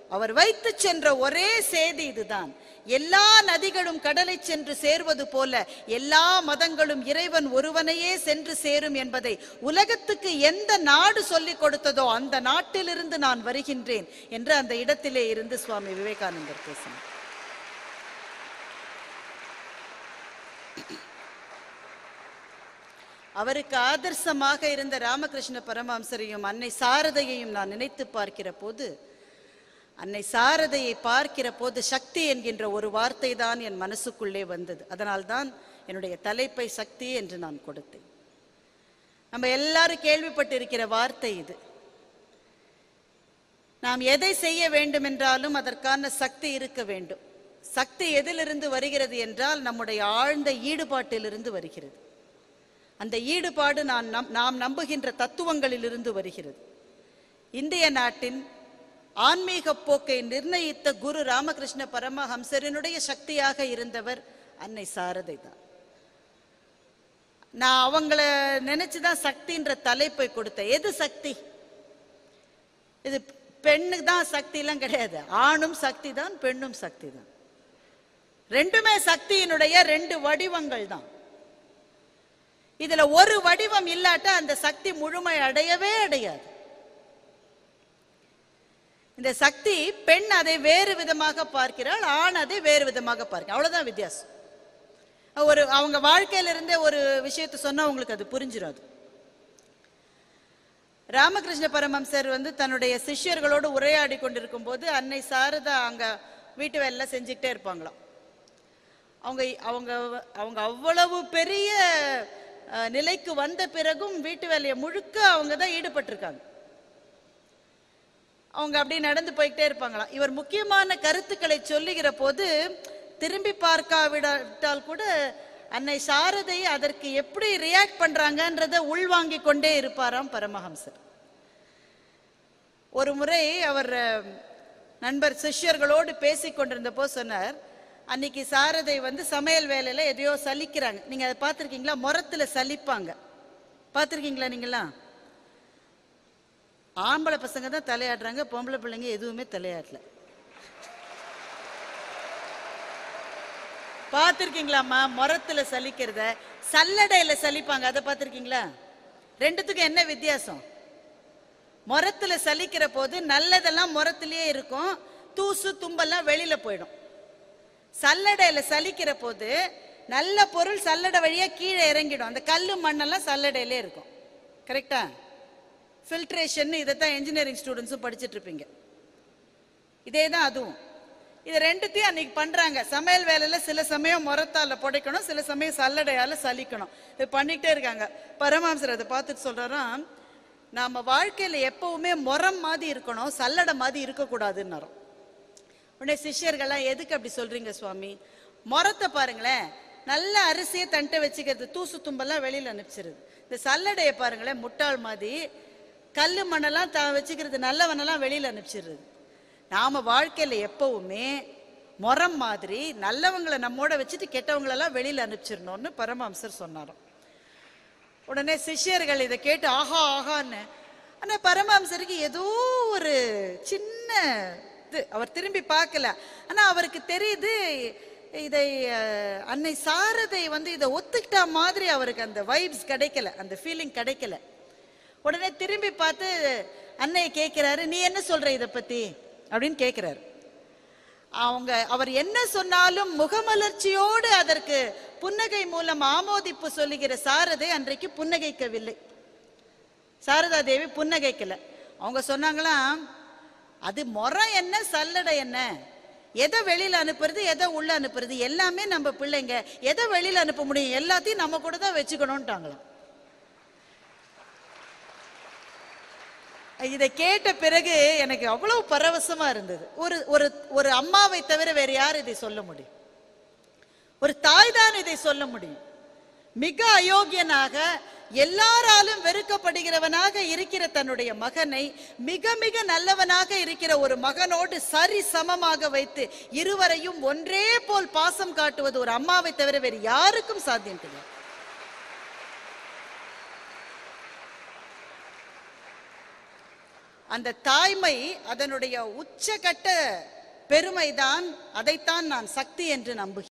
அவர் வைத்து சென்ற ஒரே செய்தி இதுதான் எல்லா நதிகளும் கடலை சென்று சேர்வது போல எல்லா மதங்களும் இறைவன் ஒருவனையே சென்று சேரும் என்பதை உலகத்துக்கு எந்த நாடு சொல்லிக் கொடுத்ததோ அந்த நாட்டிலிருந்து நான் வருகின்றேன் என்று அந்த இடத்திலே இருந்து சுவாமி விவேகானந்தர் பேசினார் அவருக்கு ஆதர்சமாக இருந்த ராமகிருஷ்ண பரமஹம்சரையும் அன்னை சாரதையையும் நான் நினைத்து பார்க்கிற போது அன்னை சாரதையை பார்க்கிற போது சக்தி என்கின்ற ஒரு வார்த்தை தான் என் மனசுக்குள்ளே வந்தது அதனால்தான் என்னுடைய தலைப்பை சக்தி என்று நான் கொடுத்தேன் நம்ம எல்லாரும் கேள்விப்பட்டிருக்கிற வார்த்தை இது நாம் எதை செய்ய வேண்டும் என்றாலும் அதற்கான சக்தி இருக்க வேண்டும் சக்தி எதிலிருந்து வருகிறது என்றால் நம்முடைய ஆழ்ந்த ஈடுபாட்டிலிருந்து வருகிறது அந்த ஈடுபாடு நான் நம் நாம் நம்புகின்ற தத்துவங்களிலிருந்து வருகிறது இந்திய நாட்டின் ஆன்மீக போக்கை நிர்ணயித்த குரு ராமகிருஷ்ண பரமஹம்சரினுடைய சக்தியாக இருந்தவர் அன்னை சாரதை தான் நான் அவங்கள நினைச்சுதான் சக்தின்ற தலைப்பை கொடுத்தேன் எது சக்தி இது பெண்ணுக்கு தான் சக்தி எல்லாம் கிடையாது ஆணும் சக்தி தான் பெண்ணும் சக்தி தான் ரெண்டுமே சக்தியினுடைய ரெண்டு வடிவங்கள் தான் இதுல ஒரு வடிவம் இல்லாட்டா அந்த சக்தி முழுமை அடையவே அடையாது இந்த சக்தி பெண் அதை வேறு விதமாக பார்க்கிறாள் ஆண் அதை வேறு விதமாக பார்க்கிறாள் அவ்வளவுதான் வித்தியாசம் ஒரு அவங்க வாழ்க்கையில இருந்தே ஒரு விஷயத்தை சொன்னா உங்களுக்கு அது புரிஞ்சிடும் அது ராமகிருஷ்ண பரமம்சர் வந்து தன்னுடைய சிஷ்யர்களோடு உரையாடி கொண்டிருக்கும் போது அன்னை சாரதா அங்க வீட்டு வேலை செஞ்சுக்கிட்டே இருப்பாங்களாம் அவங்க அவங்க அவங்க அவ்வளவு பெரிய அஹ், நிலைக்கு வந்த பிறகும் வீட்டு வேலையை முழுக்க அவங்க தான் ஈடுபட்டிருக்காங்க அவங்க அப்படி நடந்து போய்கிட்டே இருப்பாங்களாம் இவர் முக்கியமான கருத்துக்களை சொல்லுகிற போது திரும்பி பார்க்காவிட்டால் கூட அன்னை சாரதை அதற்கு எப்படி ரியாக்ட் பண்றாங்கன்றத உள்வாங்கிக் கொண்டே இருப்பாராம் பரமஹம்சர் ஒரு முறை அவர் அஹ், நண்பர் சிஷ்யர்களோடு பேசிக் கொண்டிருந்த போது சொன்னார் அன்னைக்கு சாரதை வந்து சமையல் வேலையில எதையோ சலிக்கிறாங்க நீங்க அதை பார்த்திருக்கீங்களா முரத்துல சலிப்பாங்க பார்த்திருக்கீங்களா நீங்களாம் ஆம்பளை பசங்க தான் தலையாடுறாங்க பொம்பளை பிள்ளைங்க எதுவுமே தலையாடல பார்த்திருக்கீங்களாம்மா முரத்துல சலிக்கிறத சல்லடையில சலிப்பாங்க அதை பார்த்திருக்கீங்களா ரெண்டுத்துக்கும் என்ன வித்தியாசம் முரத்துல சலிக்கிற போது நல்லதெல்லாம் முரத்திலேயே இருக்கும் தூசு தும்பெல்லாம் வெளியில போயிடும் சல்லடையில சலிக்கிற போது நல்ல பொருள் சல்லடை வழியா கீழே இறங்கிடும் அந்த கல்லு மண்ணெல்லாம் சல்லடையிலே இருக்கும் கரெக்டா ஃபில்ட்ரேஷன் இதைத்தான் இன்ஜினியரிங் ஸ்டூடெண்ட்ஸும் படிச்சுட்டு இருப்பீங்க இதே தான் அதுவும் இது ரெண்டுத்தையும் அன்னைக்கு பண்றாங்க சமையல் வேலையில சில சமயம் முரத்தால புடைக்கணும் சில சமயம் சல்லடையால சலிக்கணும் இது பண்ணிக்கிட்டே இருக்காங்க பரமஹம்சர் அதை பார்த்துட்டு சொல்றாராம் நாம வாழ்க்கையில எப்பவுமே முரம் மாதிரி இருக்கணும் சல்லடை மாதிரி இருக்கக்கூடாதுன்னு உடனே சிஷ்யர்கள்லாம் எதுக்கு அப்படி சொல்றீங்க சுவாமி முரத்தை பாருங்களேன் நல்ல அரிசியை தண்டை வச்சுக்கிறது தூசு தும்பெல்லாம் வெளியில அனுப்பிச்சிருது இந்த சல்லடையை பாருங்களேன் முட்டாள் மாதிரி கல்லு மண்ணெல்லாம் த வச்சுக்கிறது நல்லவனெல்லாம் வெளியில அனுப்பிச்சிடுறது நாம வாழ்க்கையில எப்பவுமே முறம் மாதிரி நல்லவங்களை நம்மோட வச்சுட்டு கெட்டவங்களெல்லாம் வெளியில அனுப்பிச்சிடணும்னு பரமஹம்சர் சொன்னாராம் உடனே சிஷ்யர்கள் இதை கேட்டு ஆஹா ஆகான்னு ஆனா பரமஹம்சருக்கு ஏதோ ஒரு சின்ன இது அவர் திரும்பி பார்க்கல ஆனா அவருக்கு தெரியுது இதை அஹ், அன்னை சாரதை வந்து இதை ஒத்துக்கிட்டா மாதிரி அவருக்கு அந்த வைப்ஸ் கிடைக்கல அந்த ஃபீலிங் கிடைக்கல உடனே திரும்பி பார்த்து அன்னையை கேட்கிறாரு நீ என்ன சொல்ற இதை பத்தி அப்படின்னு கேட்கிறாரு அவங்க அவர் என்ன சொன்னாலும் முகமலர்ச்சியோடு அதற்கு புன்னகை மூலம் ஆமோதிப்பு சொல்லுகிற சாரதை அன்றைக்கு புன்னகைக்கவில்லை சாரதா தேவி புன்னகைக்கல அவங்க சொன்னாங்களாம் அது முறம் என்ன சல்லடை என்ன எதை வெளியில அனுப்புறது எதை உள்ள அனுப்புறது எல்லாமே நம்ம பிள்ளைங்க எதை வெளியில அனுப்ப முடியும் எல்லாத்தையும் நம்ம கூட தான் வச்சுக்கணும்ட்டாங்களாம் இதை கேட்ட பிறகு எனக்கு அவ்வளவு பரவசமா இருந்தது ஒரு ஒரு ஒரு அம்மாவை தவிர வேற யார் இதை சொல்ல முடியும் ஒரு தாய் தான் இதை சொல்ல முடியும் மிக அயோக்கியனாக எல்லாராலும் வெறுக்கப்படுகிறவனாக இருக்கிற தன்னுடைய மகனை மிக மிக நல்லவனாக இருக்கிற ஒரு மகனோடு சரி சமமாக வைத்து இருவரையும் ஒன்றே போல் பாசம் காட்டுவது ஒரு அம்மாவை தவிர வேறு யாருக்கும் சாத்தியம் கிடையாது அந்த தாய்மை அதனுடைய உச்சகட்ட பெருமைதான் அதைத்தான் நான் சக்தி என்று நம்புகிறேன்